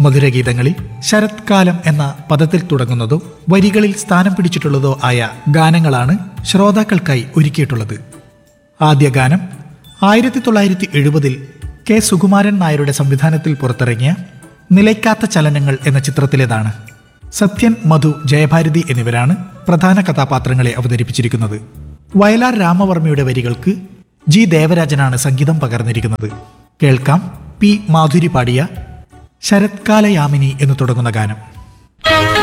മധുരഗീതങ്ങളിൽ ശരത്കാലം എന്ന പദത്തിൽ തുടങ്ങുന്നതോ വരികളിൽ സ്ഥാനം പിടിച്ചിട്ടുള്ളതോ ആയ ഗാനങ്ങളാണ് ശ്രോതാക്കൾക്കായി ഒരുക്കിയിട്ടുള്ളത് ആദ്യ ഗാനം ആയിരത്തി തൊള്ളായിരത്തി എഴുപതിൽ കെ സുകുമാരൻ നായരുടെ സംവിധാനത്തിൽ പുറത്തിറങ്ങിയ നിലയ്ക്കാത്ത ചലനങ്ങൾ എന്ന ചിത്രത്തിലേതാണ് സത്യൻ മധു ജയഭാരതി എന്നിവരാണ് പ്രധാന കഥാപാത്രങ്ങളെ അവതരിപ്പിച്ചിരിക്കുന്നത് വയലാർ രാമവർമ്മയുടെ വരികൾക്ക് ജി ദേവരാജനാണ് സംഗീതം പകർന്നിരിക്കുന്നത് കേൾക്കാം പി മാധുരി പാടിയ ശരത്കാലയാമിനി എന്ന് തുടങ്ങുന്ന ഗാനം